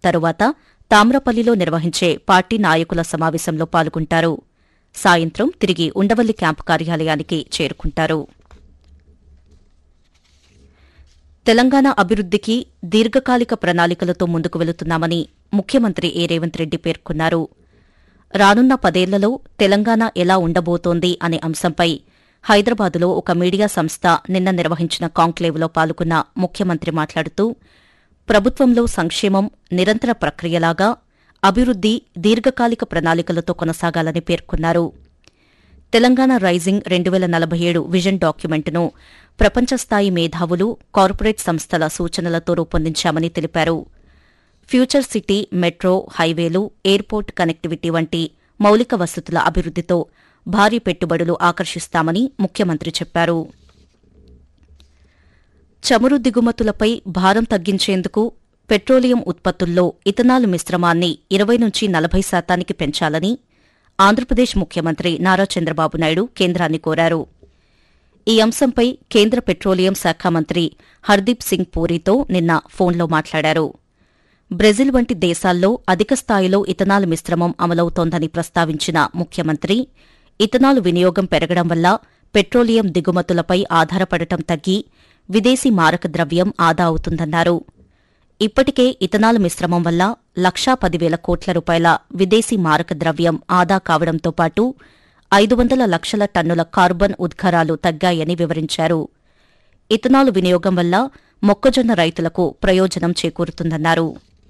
తరువాత తామ్రపల్లిలో నిర్వహించే పార్టీ నాయకుల సమావేశంలో పాల్గొంటారు సాయంత్రం తిరిగి ఉండవల్లి క్యాంపు కార్యాలయానికి చేరుకుంటారు తెలంగాణ అభివృద్దికి దీర్ఘకాలిక ప్రణాళికలతో ముందుకు వెళుతున్నామని ముఖ్యమంత్రి ఏ రేవంత్ రెడ్డి పేర్కొన్నారు రానున్న పదేళ్లలో తెలంగాణ ఎలా ఉండబోతోంది అనే అంశంపై హైదరాబాదులో ఒక మీడియా సంస్థ నిన్న నిర్వహించిన కాంక్లేవ్లో పాల్గొన్న ముఖ్యమంత్రి మాట్లాడుతూ ప్రభుత్వంలో సంక్షేమం నిరంతర ప్రక్రియలాగా అభివృద్ది దీర్ఘకాలిక ప్రణాళికలతో కొనసాగాలని పేర్కొన్నారు తెలంగాణ రైజింగ్ రెండు వేల నలభై ఏడు విజన్ డాక్యుమెంట్ను ప్రపంచస్థాయి మేధావులు కార్పొరేట్ సంస్థల సూచనలతో రూపొందించామని తెలిపారు ఫ్యూచర్ సిటీ మెట్రో హైవేలు ఎయిర్పోర్ట్ కనెక్టివిటీ వంటి మౌలిక వసతుల అభివృద్దితో భారీ పెట్టుబడులు ఆకర్షిస్తామని ముఖ్యమంత్రి చెప్పారు చమురు దిగుమతులపై భారం తగ్గించేందుకు పెట్రోలియం ఉత్పత్తుల్లో ఇథనాల్ మిశ్రమాన్ని ఇరవై నుంచి నలభై శాతానికి పెంచాలని ఆంధ్రప్రదేశ్ ముఖ్యమంత్రి నారా చంద్రబాబు నాయుడు కేంద్రాన్ని కోరారు ఈ అంశంపై కేంద్ర పెట్రోలియం శాఖ మంత్రి హర్దీప్ సింగ్ పూరితో నిన్న ఫోన్లో మాట్లాడారు బ్రెజిల్ వంటి దేశాల్లో అధిక స్థాయిలో ఇథనాల్ మిశ్రమం అమలవుతోందని ప్రస్తావించిన ముఖ్యమంత్రి ఇథనాల్ వినియోగం పెరగడం వల్ల పెట్రోలియం దిగుమతులపై ఆధారపడటం తగ్గి విదేశీ మారక ద్రవ్యం ఆదా అవుతుందన్నారు ఇప్పటికే ఇథనాల్ మిశ్రమం వల్ల లక్షా పదివేల కోట్ల రూపాయల విదేశీ మారక ద్రవ్యం ఆదా కావడంతో పాటు ఐదు వందల లక్షల టన్నుల కార్బన్ ఉద్గారాలు తగ్గాయని వివరించారు ఇథనాల్ వినియోగం వల్ల మొక్కజొన్న రైతులకు ప్రయోజనం చేకూరుతుందన్నారు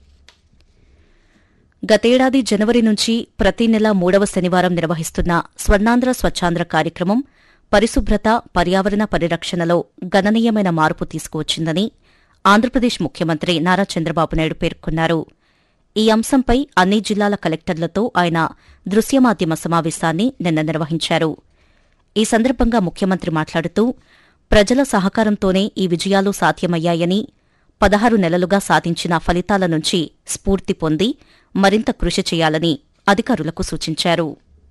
గతేడాది జనవరి నుంచి ప్రతి నెల మూడవ శనివారం నిర్వహిస్తున్న స్వర్ణాంధ్ర స్వచ్ఛాంధ్ర కార్యక్రమం పరిశుభ్రత పర్యావరణ పరిరక్షణలో గణనీయమైన మార్పు తీసుకువచ్చిందని ఆంధ్రప్రదేశ్ ముఖ్యమంత్రి నారా చంద్రబాబు నాయుడు పేర్కొన్నారు ఈ అంశంపై అన్ని జిల్లాల కలెక్టర్లతో ఆయన దృశ్యమాధ్యమ సమావేశాన్ని నిన్న నిర్వహించారు ఈ సందర్భంగా ముఖ్యమంత్రి మాట్లాడుతూ ప్రజల సహకారంతోనే ఈ విజయాలు సాధ్యమయ్యాయని పదహారు నెలలుగా సాధించిన ఫలితాల నుంచి స్ఫూర్తి పొంది మరింత కృషి చేయాలని అధికారులకు సూచించారు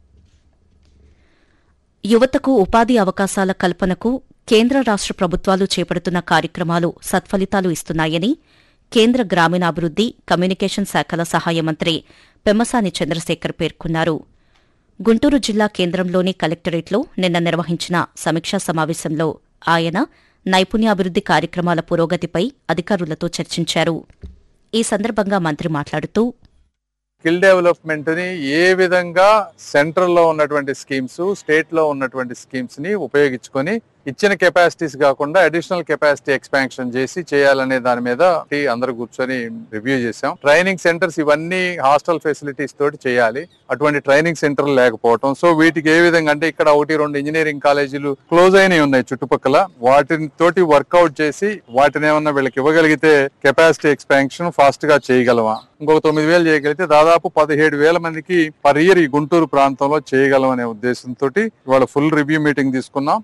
యువతకు ఉపాధి అవకాశాల కల్పనకు కేంద్ర రాష్ట ప్రభుత్వాలు చేపడుతున్న కార్యక్రమాలు సత్ఫలితాలు ఇస్తున్నాయని కేంద్ర గ్రామీణాభివృద్ది కమ్యూనికేషన్ శాఖల సహాయ మంత్రి పెమ్మసాని చంద్రశేఖర్ పేర్కొన్నారు గుంటూరు జిల్లా కేంద్రంలోని కలెక్టరేట్లో నిన్న నిర్వహించిన సమీక్షా సమావేశంలో ఆయన నైపుణ్యాభివృద్ది కార్యక్రమాల పురోగతిపై అధికారులతో చర్చించారు ఈ సందర్భంగా మంత్రి మాట్లాడుతూ స్కిల్ డెవలప్మెంట్ ని ఏ విధంగా సెంట్రల్ లో ఉన్నటువంటి స్కీమ్స్ స్టేట్ లో ఉన్నటువంటి స్కీమ్స్ ని ఉపయోగించుకొని ఇచ్చిన కెపాసిటీస్ కాకుండా అడిషనల్ కెపాసిటీ ఎక్స్పాన్షన్ చేసి చేయాలనే దాని మీద అందరూ కూర్చొని రివ్యూ చేసాం ట్రైనింగ్ సెంటర్స్ ఇవన్నీ హాస్టల్ ఫెసిలిటీస్ తోటి చేయాలి అటువంటి ట్రైనింగ్ సెంటర్ లేకపోవటం సో వీటికి ఏ విధంగా అంటే ఇక్కడ ఒకటి రెండు ఇంజనీరింగ్ కాలేజీలు క్లోజ్ అయినవి ఉన్నాయి చుట్టుపక్కల వాటిని తోటి వర్కౌట్ చేసి వాటిని ఏమన్నా వీళ్ళకి ఇవ్వగలిగితే కెపాసిటీ ఎక్స్పాన్షన్ ఫాస్ట్ గా చేయగలమా ఇంకొక తొమ్మిది వేలు చేయగలిగితే దాదాపు పదిహేడు వేల మందికి పర్ ఇయర్ ఈ గుంటూరు ప్రాంతంలో చేయగలం అనే ఉద్దేశంతో ఇవాళ ఫుల్ రివ్యూ మీటింగ్ తీసుకున్నాం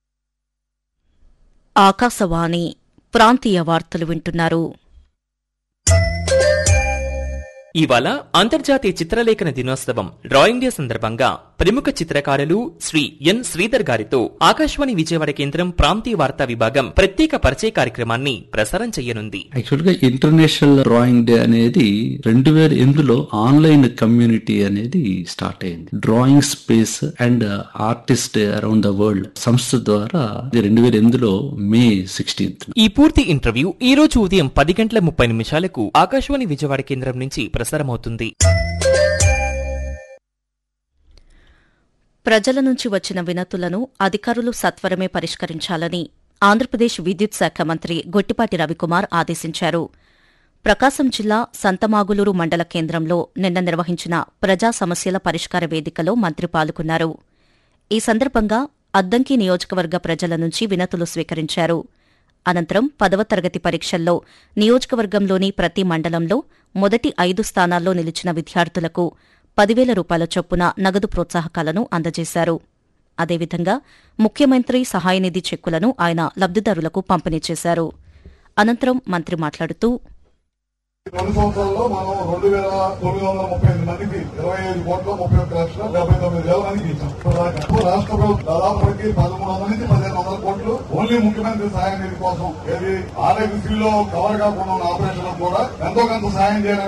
ఆకాశవాణి ప్రాంతీయ వార్తలు వింటున్నారు ఇవాళ అంతర్జాతీయ చిత్రలేఖన దినోత్సవం డ్రాయింగ్ డే సందర్భంగా ప్రముఖ చిత్రకారులు శ్రీ ఎన్ శ్రీధర్ గారితో ఆకాశవాణి విజయవాడ కేంద్రం ప్రాంతీయ వార్తా విభాగం ప్రత్యేక పరిచయ కార్యక్రమాన్ని ప్రసారం చేయనుంది యాక్చువల్ గా ఇంటర్నేషనల్ డ్రాయింగ్ డే అనేది రెండు వేల ఎనిమిదిలో ఆన్లైన్ కమ్యూనిటీ అనేది స్టార్ట్ అయింది drawing space and artist around the world సంస్థ ద్వారా ఇది రెండు వేల ఎనిమిదిలో మే సిక్స్టీన్త్ ఈ పూర్తి ఇంటర్వ్యూ ఈ రోజు ఉదయం పది గంటల ముప్పై నిమిషాలకు ఆకాశవాణి విజయవాడ కేంద్రం నుంచి ప్రసారమవుతుంది ప్రజల నుంచి వచ్చిన వినతులను అధికారులు సత్వరమే పరిష్కరించాలని ఆంధ్రప్రదేశ్ విద్యుత్ శాఖ మంత్రి గొట్టిపాటి రవికుమార్ ఆదేశించారు ప్రకాశం జిల్లా సంతమాగులూరు మండల కేంద్రంలో నిన్న నిర్వహించిన ప్రజా సమస్యల పరిష్కార వేదికలో మంత్రి పాల్గొన్నారు ఈ సందర్భంగా అద్దంకి నియోజకవర్గ ప్రజల నుంచి వినతులు స్వీకరించారు అనంతరం పదవ తరగతి పరీక్షల్లో నియోజకవర్గంలోని ప్రతి మండలంలో మొదటి ఐదు స్థానాల్లో నిలిచిన విద్యార్థులకు పదివేల రూపాయల చొప్పున నగదు ప్రోత్సాహకాలను అందజేశారు అదేవిధంగా ముఖ్యమంత్రి సహాయనిధి చెక్కులను ఆయన లబ్దిదారులకు పంపిణీ చేశారు అనంతరం మంత్రి మాట్లాడుతూ రెండు సంవత్సరాల్లో మనం రెండు వేల తొమ్మిది వందల ముప్పై ఎనిమిది మందికి ఇరవై ఐదు కోట్ల ముప్పై ఒక్క లక్షల డెబ్బై తొమ్మిది వేల మందికి ఇచ్చాం ఇప్పుడు దాకా ఇప్పుడు రాష్ట్ర ప్రభుత్వం దాదాపుకి పదమూడు వందల నుంచి పదిహేను వందల కోట్లు ఓన్లీ ముఖ్యమంత్రి సహాయ నిధి కోసం ఏది ఆరోగ్యశ్రీలో కవర్ కాకుండా ఉన్న ఆపరేషన్ కూడా ఎంతో కొంత సహాయం చేయడానికి